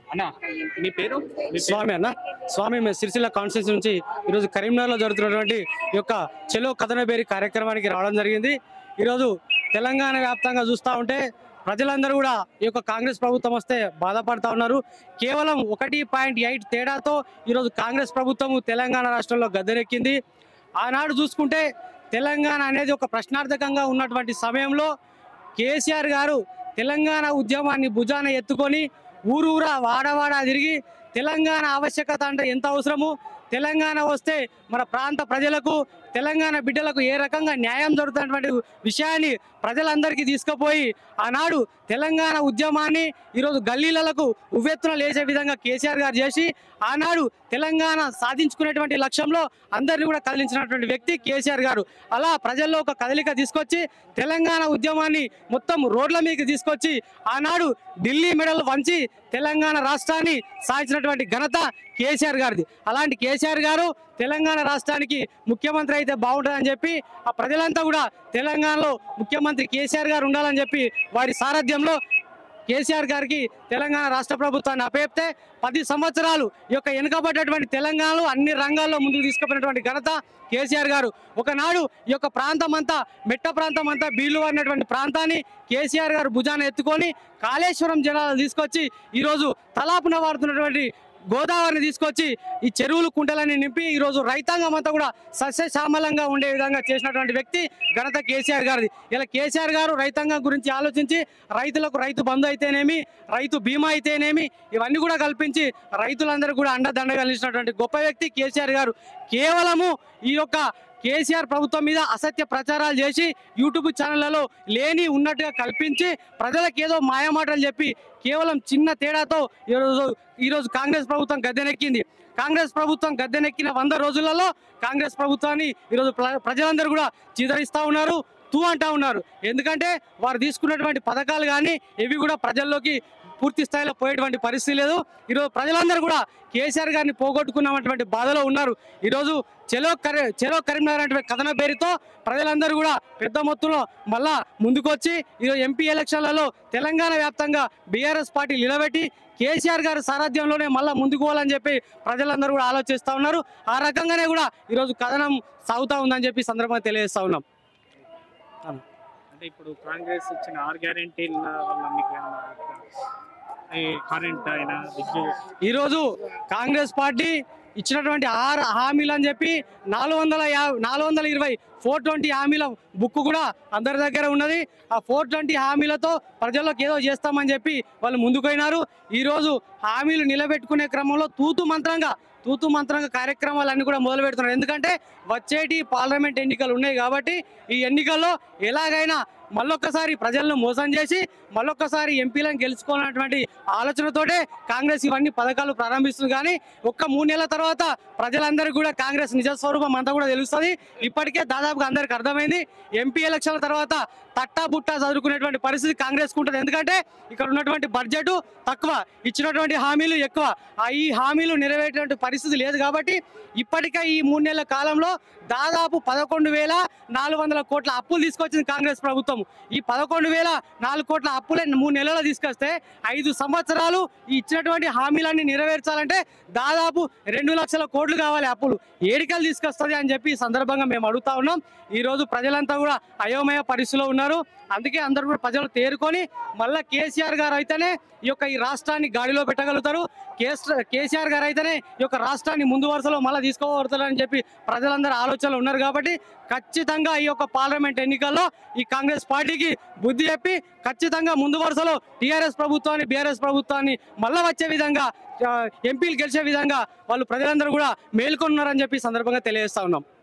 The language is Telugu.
అన్న మీ పేరు మీ పేరు? స్వామి అన్న స్వామి మేము సిరిసిల్ల కాన్స్టిట్యూన్సీ నుంచి ఈరోజు కరీంనగర్లో జరుగుతున్నటువంటి ఈ యొక్క చెలో కథనబేరి కార్యక్రమానికి రావడం జరిగింది ఈరోజు తెలంగాణ వ్యాప్తంగా చూస్తూ ఉంటే ప్రజలందరూ కూడా ఈ యొక్క కాంగ్రెస్ ప్రభుత్వం వస్తే బాధపడతా ఉన్నారు కేవలం ఒకటి పాయింట్ ఎయిట్ తేడాతో ఈరోజు కాంగ్రెస్ ప్రభుత్వం తెలంగాణ రాష్ట్రంలో గద్దెనెక్కింది ఆనాడు చూసుకుంటే తెలంగాణ అనేది ఒక ప్రశ్నార్థకంగా ఉన్నటువంటి సమయంలో కేసీఆర్ గారు తెలంగాణ ఉద్యమాన్ని భుజాన ఎత్తుకొని ఊరూరా వాడవాడ తిరిగి తెలంగాణ ఆవశ్యకత అంటే ఎంత అవసరము తెలంగాణ వస్తే మన ప్రాంత ప్రజలకు తెలంగాణ బిడ్డలకు ఏ రకంగా న్యాయం జరుగుతున్నటువంటి విషయాన్ని ప్రజలందరికీ తీసుకుపోయి ఆనాడు తెలంగాణ ఉద్యమాన్ని ఈరోజు గల్లీలకు ఉవ్వెత్తున లేచే విధంగా కేసీఆర్ గారు చేసి ఆనాడు తెలంగాణ సాధించుకునేటువంటి లక్ష్యంలో అందరినీ కూడా కదిలించినటువంటి వ్యక్తి కేసీఆర్ గారు అలా ప్రజల్లో ఒక కదలిక తీసుకొచ్చి తెలంగాణ ఉద్యమాన్ని మొత్తం రోడ్ల మీదకి తీసుకొచ్చి ఆనాడు ఢిల్లీ మెడల్ వంచి తెలంగాణ రాష్ట్రాన్ని సాధించినటువంటి ఘనత కేసీఆర్ గారిది అలాంటి కేసీఆర్ గారు తెలంగాణ రాష్ట్రానికి ముఖ్యమంత్రి అయితే బాగుంటుందని చెప్పి ఆ ప్రజలంతా కూడా తెలంగాణలో ముఖ్యమంత్రి కేసీఆర్ గారు ఉండాలని చెప్పి వారి సారథ్యంలో కేసీఆర్ గారికి తెలంగాణ రాష్ట్ర ప్రభుత్వాన్ని అప్పచెప్తే పది సంవత్సరాలు ఈ యొక్క వెనుకబడ్డటువంటి తెలంగాణలో అన్ని రంగాల్లో ముందుకు తీసుకుపోయినటువంటి ఘనత కేసీఆర్ గారు ఒకనాడు ఈ యొక్క ప్రాంతం అంతా మెట్ట ప్రాంతం అంతా బీలు అన్నటువంటి ప్రాంతాన్ని కేసీఆర్ గారు భుజాన ఎత్తుకొని కాళేశ్వరం జనాలు తీసుకొచ్చి ఈరోజు తలాపున వాడుతున్నటువంటి గోదావరిని తీసుకొచ్చి ఈ చెరువులు కుంటలని నింపి ఈ రోజు రైతాంగం అంతా కూడా సస్యశ్యామలంగా ఉండే విధంగా చేసినటువంటి వ్యక్తి ఘనత కేసీఆర్ గారిది ఇలా కేసీఆర్ గారు రైతాంగం గురించి ఆలోచించి రైతులకు రైతు బంధు అయితేనేమి రైతు బీమా అయితేనేమి ఇవన్నీ కూడా కల్పించి రైతులందరూ కూడా అండదండ కలిసినటువంటి గొప్ప వ్యక్తి కేసీఆర్ గారు కేవలము ఈ యొక్క కేసీఆర్ ప్రభుత్వం మీద అసత్య ప్రచారాలు చేసి యూట్యూబ్ ఛానళ్లలో లేని ఉన్నట్టుగా కల్పించి ప్రజలకు ఏదో మాయమాటలు చెప్పి కేవలం చిన్న తేడాతో ఈరోజు ఈరోజు కాంగ్రెస్ ప్రభుత్వం గద్దెనెక్కింది కాంగ్రెస్ ప్రభుత్వం గద్దెనెక్కిన వంద రోజులలో కాంగ్రెస్ ప్రభుత్వాన్ని ఈరోజు ప్ర- ప్రజలందరూ కూడా చిదరిస్తూ ఉన్నారు తూ అంటా ఉన్నారు ఎందుకంటే వారు తీసుకున్నటువంటి పథకాలు కానీ ఇవి కూడా ప్రజల్లోకి పూర్తి స్థాయిలో పోయేటువంటి పరిస్థితి లేదు ఈరోజు ప్రజలందరూ కూడా కేసీఆర్ గారిని పోగొట్టుకున్నటువంటి బాధలో ఉన్నారు ఈరోజు చెలో కరీ చెలో కరీంనగర్ అనే కథన పేరుతో ప్రజలందరూ కూడా పెద్ద మొత్తంలో మళ్ళా ముందుకొచ్చి ఈరోజు ఎంపీ ఎలక్షన్లలో తెలంగాణ వ్యాప్తంగా బీఆర్ఎస్ పార్టీ నిలబెట్టి కేసీఆర్ గారి సారథ్యంలోనే మళ్ళా ముందుకు పోవాలని చెప్పి ప్రజలందరూ కూడా ఆలోచిస్తూ ఉన్నారు ఆ రకంగానే కూడా ఈరోజు కథనం సాగుతూ ఉందని చెప్పి ఈ సందర్భంగా తెలియజేస్తా ఉన్నాం అంటే ఇప్పుడు కాంగ్రెస్ ఇచ్చిన ఆరు గ్యారెంటీల వల్ల మీకు ఏమన్నా ఈ కరెంట్ అయినా విద్యుత్ ఈరోజు కాంగ్రెస్ పార్టీ ఇచ్చినటువంటి ఆరు హామీలు అని చెప్పి నాలుగు వందల యా నాలుగు వందల ఇరవై ఫోర్ ట్వంటీ హామీల బుక్ కూడా అందరి దగ్గర ఉన్నది ఆ ఫోర్ ట్వంటీ హామీలతో ప్రజల్లోకి ఏదో చేస్తామని చెప్పి వాళ్ళు ముందుకుపోయినారు ఈరోజు హామీలు నిలబెట్టుకునే క్రమంలో తూతు మంత్రంగా తూతు మంత్రంగా కార్యక్రమాలన్నీ కూడా మొదలు పెడుతున్నారు ఎందుకంటే వచ్చేటి పార్లమెంట్ ఎన్నికలు ఉన్నాయి కాబట్టి ఈ ఎన్నికల్లో ఎలాగైనా మళ్ళొక్కసారి ప్రజలను మోసం చేసి మళ్ళొక్కసారి ఎంపీలను గెలుచుకోవాలన్నటువంటి ఆలోచనతోటే కాంగ్రెస్ ఇవన్నీ పథకాలు ప్రారంభిస్తుంది కానీ ఒక్క మూడు నెలల తర్వాత ప్రజలందరికీ కూడా కాంగ్రెస్ నిజ స్వరూపం అంతా కూడా తెలుస్తుంది ఇప్పటికే దాదాపుగా అందరికి అర్థమైంది ఎంపీ ఎలక్షన్ల తర్వాత తట్టా బుట్టా చదువుకునేటువంటి పరిస్థితి కాంగ్రెస్ ఉంటుంది ఎందుకంటే ఇక్కడ ఉన్నటువంటి బడ్జెట్ తక్కువ ఇచ్చినటువంటి హామీలు ఎక్కువ ఆ ఈ హామీలు నెరవేరేటువంటి పరిస్థితి లేదు కాబట్టి ఇప్పటికే ఈ మూడు నెలల కాలంలో దాదాపు పదకొండు వేల నాలుగు వందల కోట్ల అప్పులు తీసుకొచ్చింది కాంగ్రెస్ ప్రభుత్వం ఈ పదకొండు వేల నాలుగు కోట్ల అప్పులే మూడు నెలలు తీసుకొస్తే ఐదు సంవత్సరాలు ఈ ఇచ్చినటువంటి హామీలన్నీ నెరవేర్చాలంటే దాదాపు రెండు లక్షల కోట్లు కావాలి అప్పులు ఏడికలు తీసుకొస్తుంది అని చెప్పి ఈ సందర్భంగా మేము అడుగుతా ఉన్నాం ఈ రోజు ప్రజలంతా కూడా అయోమయ పరిస్థితిలో ఉన్నారు అందుకే అందరూ కూడా ప్రజలు తేరుకొని మళ్ళా కేసీఆర్ గారు అయితేనే ఈ యొక్క ఈ రాష్ట్రాన్ని గాడిలో పెట్టగలుగుతారు కేస్- కేసీఆర్ గారు అయితేనే ఈ యొక్క రాష్ట్రాన్ని ముందు వరుసలో మళ్ళీ తీసుకోబడతారని చెప్పి ప్రజలందరూ ఆలోచనలు ఉన్నారు కాబట్టి ఖచ్చితంగా ఈ యొక్క పార్లమెంట్ ఎన్నికల్లో ఈ కాంగ్రెస్ పార్టీకి బుద్ధి చెప్పి ఖచ్చితంగా ముందు వరుసలో టీఆర్ఎస్ ప్రభుత్వాన్ని బీఆర్ఎస్ ప్రభుత్వాన్ని మళ్ళా వచ్చే విధంగా ఆ, ఎంపీలు గెలిచే విధంగా వాళ్ళు ప్రజలందరూ కూడా మేల్కొన్నారని చెప్పి ఈ సందర్భంగా తెలియజేస్తా ఉన్నాం